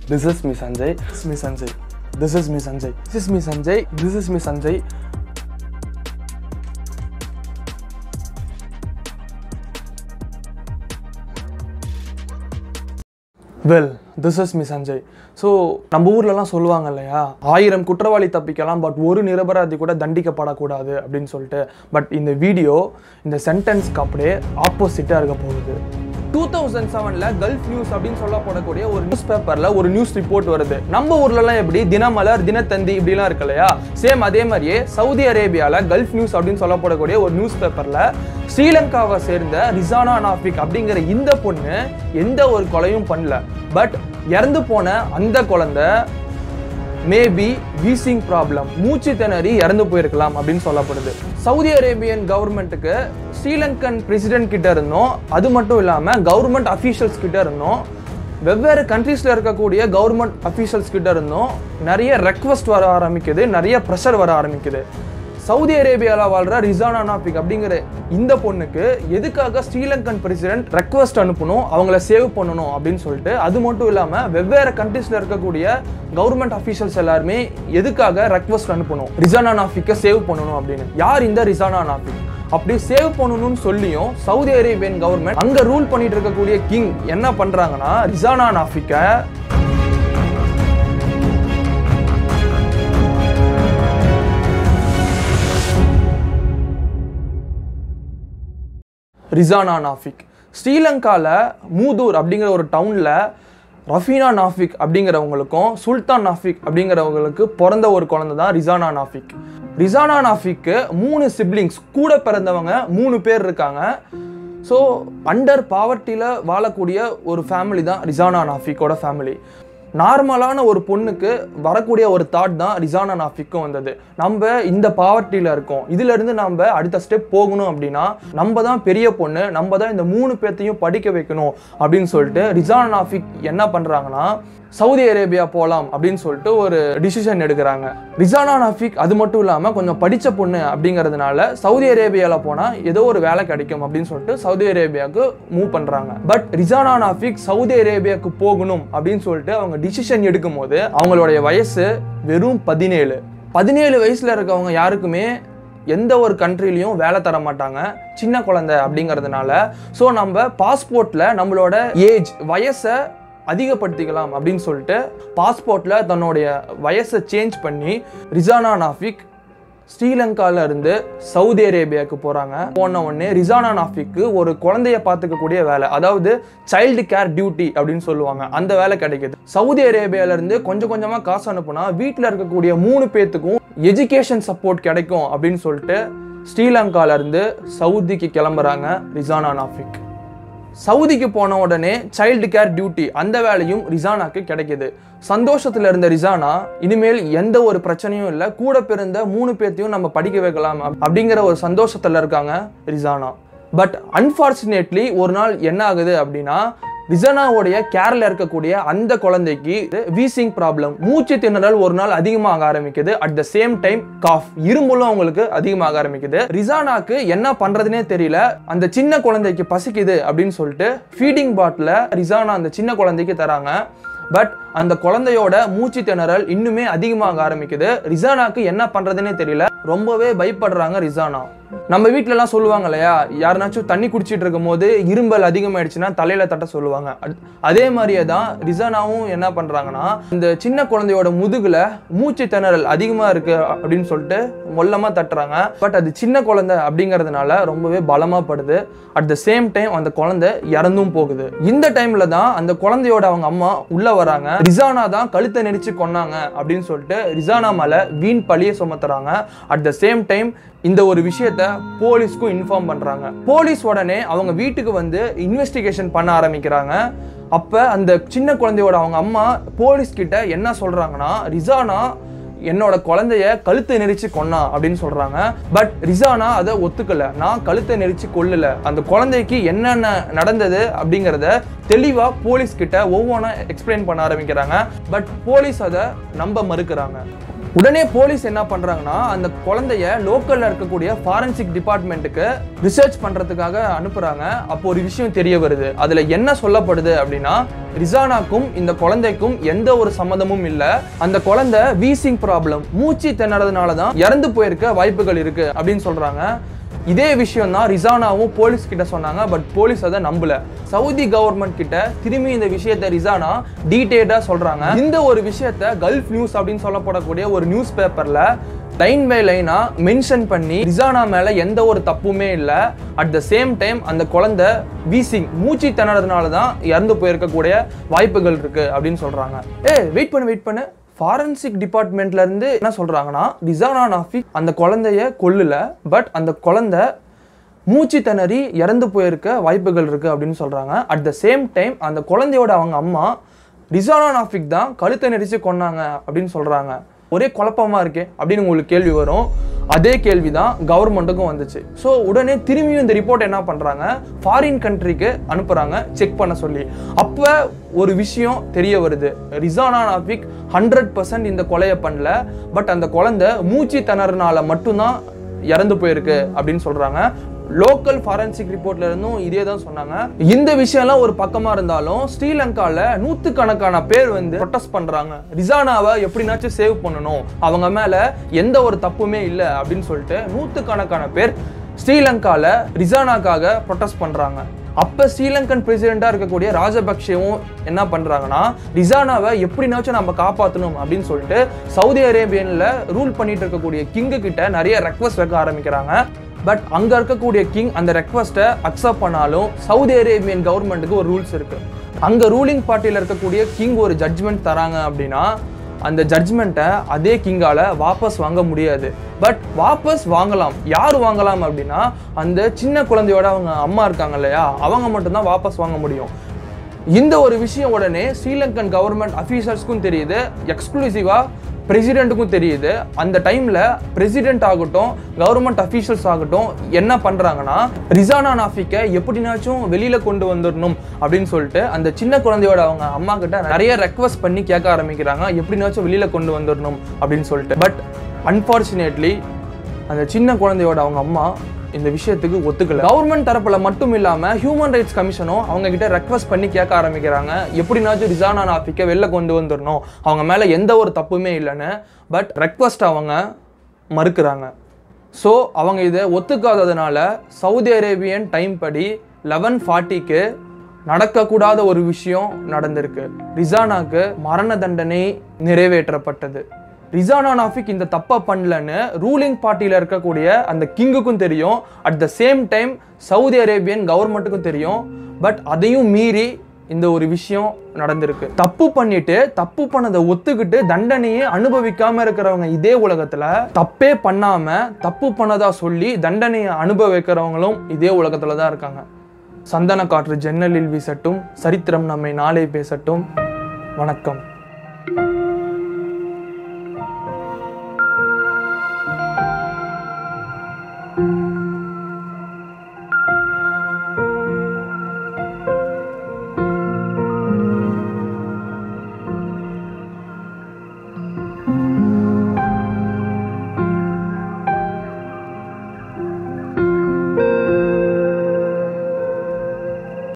This is me Sanjay. This is me Sanjay. This is me Sanjay. This is me Sanjay. This is me Sanjay. Well this is me Sanjay so நம்ம ஊர்லலாம் சொல்லுவாங்க இல்லையா ஆயிரம் குற்றவாளி தப்பிக்கலாம் but ஒரு நிரபராதி கூட தண்டிக்கப்படக்கூடாது அப்படின்னு சொல்லிட்டு பட் இந்த வீடியோ இந்த சென்டென்ஸ்க்கு அப்படியே ஆப்போசிட்டாக இருக்க போகுது டூ தௌசண்ட் செவனில் கல்ஃப் நியூஸ் அப்படின்னு சொல்லப்படக்கூடிய ஒரு நியூஸ் பேப்பரில் ஒரு நியூஸ் ரிப்போர்ட் வருது நம்ம ஊர்லலாம் எப்படி தினமலர் தினத்தந்தி இப்படிலாம் இருக்கு இல்லையா சேம் அதே மாதிரியே சவுதி அரேபியாவில் கல்ஃப் நியூஸ் அப்படின்னு சொல்லப்படக்கூடிய ஒரு நியூஸ் பேப்பரில் ஸ்ரீலங்காவை சேர்ந்த ரிசானா நாஃபிக் அப்படிங்கிற இந்த பொண்ணு எந்த ஒரு கொலையும் பண்ணல பட் இறந்து போன அந்த குழந்தை மேபி வீசிங் ப்ராப்ளம் மூச்சு திணறி இறந்து போயிருக்கலாம் அப்படின்னு சொல்லப்படுது சவுதி அரேபியன் கவர்மெண்ட்டுக்கு ஸ்ரீலங்கன் பிரசிடென்ட் கிட்ட இருந்தோம் அது மட்டும் இல்லாமல் கவர்மெண்ட் அஃபீஷியல்ஸ் கிட்ட இருந்தோம் வெவ்வேறு கண்ட்ரீஸில் இருக்கக்கூடிய கவர்மெண்ட் அஃபீஷியல்ஸ் கிட்ட இருந்தும் நிறைய ரெக்வஸ்ட் வர ஆரம்பிக்குது நிறைய ப்ரெஷர் வர ஆரம்பிக்குது சவுதி அரேபியாவில் வாழ்ற ரிசானா நாபிக் அப்படிங்கிற இந்த பொண்ணுக்கு எதுக்காக ஸ்ரீலங்கன் பிரசிடென்ட் ரெக்வஸ்ட் அனுப்பணும் அவங்கள சேவ் பண்ணணும் அப்படின்னு சொல்லிட்டு அது மட்டும் இல்லாமல் வெவ்வேறு கண்ட்ரீஸில் இருக்கக்கூடிய கவர்மெண்ட் அஃபீஷியல்ஸ் எல்லாருமே எதுக்காக ரெக்வஸ்ட் அனுப்பணும் ரிசானா நாஃபிக்கை சேவ் பண்ணணும் அப்படின்னு யார் இந்த ரிசானா நாஃபிக் அப்படி சேவ் பண்ணணும்னு சொல்லியும் சவுதி அரேபியன் கவர்மெண்ட் அங்க ரூல் பண்ணிட்டு இருக்கக்கூடிய கிங் என்ன பண்றாங்கன்னா ரிசானா நாஃபிக்கை ரிசானா நாஃபிக் ஸ்ரீலங்காவில் மூதூர் அப்படிங்கிற ஒரு டவுனில் ரஃபீனா நாஃபிக் அப்படிங்கிறவங்களுக்கும் சுல்தான் நாஃபிக் அப்படிங்கிறவங்களுக்கு பிறந்த ஒரு குழந்தை தான் ரிசானா நாஃபிக் ரிசானா நாஃபிக்கு மூணு சிப்ளிங்ஸ் கூட பிறந்தவங்க மூணு பேர் இருக்காங்க ஸோ அண்டர் பாவர்ட்டியில் வாழக்கூடிய ஒரு ஃபேமிலி தான் ரிசானா நாஃபிக்கோட ஃபேமிலி நார்மலான ஒரு பொண்ணுக்கு வரக்கூடிய ஒரு தாட் தான் ரிசானா நாஃபிக்கும் வந்தது நம்ம இந்த பாவர்ட்டியில் இருக்கோம் இதுல இருந்து நம்ம அடுத்த ஸ்டெப் போகணும் அப்படின்னா நம்ம தான் பெரிய பொண்ணு நம்ம தான் இந்த மூணு பேர்த்தையும் படிக்க வைக்கணும் அப்படின்னு சொல்லிட்டு ரிசானா நாஃபிக் என்ன பண்றாங்கன்னா சவுதி அரேபியா போகலாம் அப்படின்னு சொல்லிட்டு ஒரு டிசிஷன் எடுக்கிறாங்க ரிசானா நாஃபிக் அது மட்டும் இல்லாமல் கொஞ்சம் படித்த பொண்ணு அப்படிங்கிறதுனால சவுதி அரேபியாவில் போனால் ஏதோ ஒரு வேலை கிடைக்கும் அப்படின்னு சொல்லிட்டு சவுதி அரேபியாவுக்கு மூவ் பண்ணுறாங்க பட் ரிசானா நாஃபிக் சவுதி அரேபியாவுக்கு போகணும் அப்படின்னு சொல்லிட்டு அவங்க டிசிஷன் எடுக்கும் போது அவங்களுடைய வயசு வெறும் பதினேழு பதினேழு வயசில் இருக்கவங்க யாருக்குமே எந்த ஒரு கண்ட்ரிலையும் வேலை தர மாட்டாங்க சின்ன குழந்தை அப்படிங்கிறதுனால ஸோ நம்ம பாஸ்போர்ட்டில் நம்மளோட ஏஜ் வயசை அதிகப்படுத்திக்கலாம் அப்படின்னு சொல்லிட்டு பாஸ்போர்ட்டில் தன்னுடைய வயசை சேஞ்ச் பண்ணி ரிசானா நாஃபிக் ஸ்ரீலங்கால இருந்து சவுதி அரேபியாவுக்கு போறாங்க போன உடனே ரிசானா நாஃபிக்கு ஒரு குழந்தைய பார்த்துக்கக்கூடிய வேலை அதாவது சைல்டு கேர் டியூட்டி அப்படின்னு சொல்லுவாங்க அந்த வேலை கிடைக்குது சவுதி அரேபியால இருந்து கொஞ்சம் கொஞ்சமா காசு அனுப்புனா வீட்டில் இருக்கக்கூடிய மூணு பேத்துக்கும் எஜுகேஷன் சப்போர்ட் கிடைக்கும் அப்படின்னு சொல்லிட்டு ஸ்ரீலங்கால இருந்து சவுதிக்கு கிளம்புறாங்க ரிசானா நாஃபிக் சவுதிக்கு போன உடனே சைல்டு கேர் டியூட்டி அந்த வேலையும் ரிசானாக்கு கிடைக்குது சந்தோஷத்துல இருந்த ரிசானா இனிமேல் எந்த ஒரு பிரச்சனையும் இல்லை கூட பிறந்த மூணு பேர்த்தையும் நம்ம படிக்க வைக்கலாம் அப்- அப்படிங்கிற ஒரு சந்தோஷத்துல இருக்காங்க ரிசானா பட் அன்பார்ச்சுனேட்லி ஒரு நாள் என்ன ஆகுது அப்படின்னா ரிசனாவுடைய கேர்ல இருக்கக்கூடிய அந்த குழந்தைக்கு வீசிங் ப்ராப்ளம் மூச்சு திணறல் ஒரு நாள் அதிகமாக ஆரம்பிக்குது at the same time cough இரும்பலும் அவங்களுக்கு அதிகமாக ஆரம்பிக்குது ரிசானாக்கு என்ன பண்றதுனே தெரியல அந்த சின்ன குழந்தைக்கு பசிக்குது அப்படின்னு சொல்லிட்டு ஃபீடிங் பாட்டில ரிசானா அந்த சின்ன குழந்தைக்கு தராங்க பட் அந்த குழந்தையோட மூச்சு திணறல் இன்னுமே அதிகமாக ஆரம்பிக்குது ரிசானாக்கு என்ன பண்றதுனே தெரியல ரொம்பவே பயப்படுறாங்க ரிசானா நம்ம வீட்ல எல்லாம் சொல்லுவாங்க இல்லையா யாருனாச்சும் தண்ணி குடிச்சிட்டு இருக்கும் போது இரும்பல் அதிகமாயிடுச்சுன்னா தலையில தட்ட சொல்லுவாங்க அத்- அதே மாதிரியே தான் ரிசானாவும் என்ன பண்றாங்கன்னா இந்த சின்ன குழந்தையோட முதுகுல மூச்சு திணறல் அதிகமா இருக்கு அப்படின்னு சொல்லிட்டு மொல்லமா தட்டுறாங்க பட் அது சின்ன குழந்தை அப்படிங்கிறதுனால ரொம்பவே பலமா படுது அட் த சேம் டைம் அந்த குழந்தை இறந்தும் போகுது இந்த டைம்ல தான் அந்த குழந்தையோட அவங்க அம்மா உள்ள வராங்க ரிசானா தான் கழுத்தை நெரிச்சு கொன்னாங்க அப்படின்னு சொல்லிட்டு ரிசானா மேல வீண் பழிய சுமத்துறாங்க அட் த சேம் டைம் இந்த ஒரு விஷயத்த போலீஸ்க்கும் இன்ஃபார்ம் பண்றாங்க போலீஸ் உடனே அவங்க வீட்டுக்கு வந்து இன்வெஸ்டிகேஷன் பண்ண ஆரம்பிக்கிறாங்க அப்ப அந்த சின்ன குழந்தையோட அவங்க அம்மா போலீஸ் கிட்ட என்ன சொல்றாங்கன்னா ரிசானா என்னோட குழந்தைய கழுத்தை நெரிச்சு கொன்னா அப்படின்னு சொல்றாங்க பட் ரிசானா அதை ஒத்துக்கல நான் கழுத்தை நெரிச்சு கொல்லல அந்த குழந்தைக்கு என்னென்ன நடந்தது அப்படிங்கிறத தெளிவா போலீஸ் கிட்ட ஒவ்வொன்றா எக்ஸ்பிளைன் பண்ண ஆரம்பிக்கிறாங்க பட் போலீஸ் அதை நம்ப மறுக்கிறாங்க உடனே போலீஸ் என்ன பண்றாங்கன்னா அந்த குழந்தைய லோக்கல்ல இருக்கக்கூடிய ஃபாரன்சிக் டிபார்ட்மெண்ட்டுக்கு ரிசர்ச் பண்றதுக்காக அனுப்புறாங்க அப்போ ஒரு விஷயம் தெரிய வருது அதுல என்ன சொல்லப்படுது அப்படின்னா ரிசானாக்கும் இந்த குழந்தைக்கும் எந்த ஒரு சம்மந்தமும் இல்ல அந்த குழந்தை வீசிங் ப்ராப்ளம் மூச்சு திணறதுனால தான் இறந்து போயிருக்க வாய்ப்புகள் இருக்கு அப்படின்னு சொல்றாங்க இதே விஷயம் தான் ரிசானாவும் போலீஸ் கிட்ட சொன்னாங்க பட் போலீஸ் அதை நம்பல சவுதி கவர்மெண்ட் கிட்ட திரும்பி இந்த விஷயத்தை ரிசானா டீட்டெயிலா சொல்றாங்க இந்த ஒரு விஷயத்த கல்ஃப் நியூஸ் அப்படின்னு சொல்லப்படக்கூடிய ஒரு நியூஸ் பேப்பர்ல லைன் பை லைனா மென்ஷன் பண்ணி ரிசானா மேல எந்த ஒரு தப்புமே இல்ல அட் த சேம் டைம் அந்த குழந்தை வீசிங் மூச்சு திணறதுனால தான் இறந்து போயிருக்கக்கூடிய வாய்ப்புகள் இருக்கு அப்படின்னு சொல்றாங்க ஏ வெயிட் பண்ணு வெயிட் பண்ணு ஃபாரன்சிக் டிபார்ட்மெண்ட்ல இருந்து என்ன சொல்றாங்கன்னா ரிசானா நாஃபிக் அந்த குழந்தைய கொல்லல பட் அந்த குழந்தை மூச்சு திணறி இறந்து போயிருக்க வாய்ப்புகள் இருக்கு அப்படின்னு சொல்றாங்க அட் த சேம் டைம் அந்த குழந்தையோட அவங்க அம்மா ரிசானா நாஃபிக் தான் கழுத்தை நெரிச்சு கொன்னாங்க அப்படின்னு சொல்றாங்க ஒரே குழப்பமா இருக்கே அப்படின்னு உங்களுக்கு கேள்வி வரும் அதே கேள்வி தான் கவர்மெண்ட்டுக்கும் வந்துச்சு ஸோ உடனே திரும்பியும் இந்த ரிப்போர்ட் என்ன பண்றாங்க ஃபாரின் கண்ட்ரிக்கு அனுப்புறாங்க செக் பண்ண சொல்லி அப்போ ஒரு விஷயம் தெரிய வருது ரிசானா நாஃபிக் ஹண்ட்ரட் பர்சன்ட் இந்த கொலையை பண்ணல பட் அந்த குழந்தை மூச்சு திணறனால மட்டும்தான் இறந்து போயிருக்கு அப்படின்னு சொல்றாங்க லோக்கல் ஃபாரன்சிக் ரிப்போர்ட்ல இருந்தும் இதே தான் சொன்னாங்க இந்த விஷயம்லாம் ஒரு பக்கமா இருந்தாலும் ஸ்ரீலங்கால நூத்துக்கணக்கான பேர் வந்து ப்ரொட்டஸ்ட் பண்றாங்க ரிசானாவை எப்படினாச்சும் சேவ் பண்ணணும் அவங்க மேல எந்த ஒரு தப்புமே இல்லை அப்படின்னு சொல்லிட்டு நூத்துக்கணக்கான பேர் ஸ்ரீலங்கால ரிசானாக்காக ப்ரொட்டஸ்ட் பண்றாங்க அப்ப ஸ்ரீலங்கன் பிரசிடென்ட்டா இருக்கக்கூடிய ராஜபக்சேவும் என்ன பண்றாங்கன்னா ரிசானாவை எப்படினாச்சும் நம்ம காப்பாற்றணும் அப்படின்னு சொல்லிட்டு சவுதி அரேபியன்ல ரூல் பண்ணிட்டு இருக்கக்கூடிய கிங்கு கிட்ட நிறைய ரெக்வஸ்ட் வைக்க ஆரம்பிக்கிறாங்க பட் அங்க இருக்கக்கூடிய கிங் அந்த ரெக்வஸ்ட்டை அக்செப்ட் பண்ணாலும் சவுதி அரேபியன் கவர்மெண்ட்டுக்கு ஒரு ரூல்ஸ் இருக்கு அங்க ரூலிங் பார்ட்டியில் இருக்கக்கூடிய கிங் ஒரு ஜட்ஜ்மெண்ட் தராங்க அப்படின்னா அந்த ஜட்ஜ்மெண்ட்டை அதே கிங்கால வாபஸ் வாங்க முடியாது பட் வாபஸ் வாங்கலாம் யார் வாங்கலாம் அப்படின்னா அந்த சின்ன குழந்தையோட அவங்க அம்மா இருக்காங்க இல்லையா அவங்க மட்டும்தான் வாபஸ் வாங்க முடியும் இந்த ஒரு விஷயம் உடனே ஸ்ரீலங்கன் கவர்மெண்ட் அஃபீஷியல்ஸ்க்கும் தெரியுது எக்ஸ்க்ளூசிவாக பிரசிடெண்ட்டுக்கும் தெரியுது அந்த டைமில் பிரசிடென்ட் ஆகட்டும் கவர்மெண்ட் அஃபீஷியல்ஸ் ஆகட்டும் என்ன பண்ணுறாங்கன்னா ரிசானா நாஃபிக்கை எப்படினாச்சும் வெளியில் கொண்டு வந்துடணும் அப்படின்னு சொல்லிட்டு அந்த சின்ன குழந்தையோட அவங்க அம்மா கிட்ட நிறைய ரெக்வஸ்ட் பண்ணி கேட்க ஆரம்பிக்கிறாங்க எப்படினாச்சும் வெளியில் கொண்டு வந்துடணும் அப்படின்னு சொல்லிட்டு பட் அன்ஃபார்ச்சுனேட்லி அந்த சின்ன குழந்தையோட அவங்க அம்மா இந்த விஷயத்துக்கு ஒத்துக்கல கவர்மெண்ட் தரப்புல மட்டும் இல்லாம ஹியூமன் ரைட்ஸ் கமிஷனும் அவங்க கிட்ட ரெக்வஸ்ட் பண்ணி கேட்க ஆரம்பிக்கிறாங்க எப்படினாச்சும் ரிசானா நாஃபிக்கை வெளில கொண்டு வந்துடணும் அவங்க மேல எந்த ஒரு தப்புமே இல்லைன்னு பட் ரெக்வஸ்ட் அவங்க மறுக்கிறாங்க ஸோ அவங்க இதை ஒத்துக்காததுனால சவுதி அரேபியன் டைம் படி லெவன் ஃபார்ட்டிக்கு நடக்கக்கூடாத ஒரு விஷயம் நடந்திருக்கு ரிசானாக்கு மரண தண்டனை நிறைவேற்றப்பட்டது ரிசானா நாஃபிக் இந்த தப்பை பண்ணலன்னு ரூலிங் பார்ட்டியில் இருக்கக்கூடிய அந்த கிங்குக்கும் தெரியும் at the same time Saudi Arabian கவர்மெண்ட்டுக்கும் தெரியும் பட் அதையும் மீறி இந்த ஒரு விஷயம் நடந்திருக்கு தப்பு பண்ணிட்டு தப்பு பண்ணதை ஒத்துக்கிட்டு தண்டனையே அனுபவிக்காம இருக்கிறவங்க இதே உலகத்துல தப்பே பண்ணாம தப்பு பண்ணதா சொல்லி தண்டனையை அனுபவிக்கிறவங்களும் இதே உலகத்துல தான் இருக்காங்க சந்தன காற்று ஜன்னலில் வீசட்டும் சரித்திரம் நம்மை நாளை பேசட்டும் வணக்கம்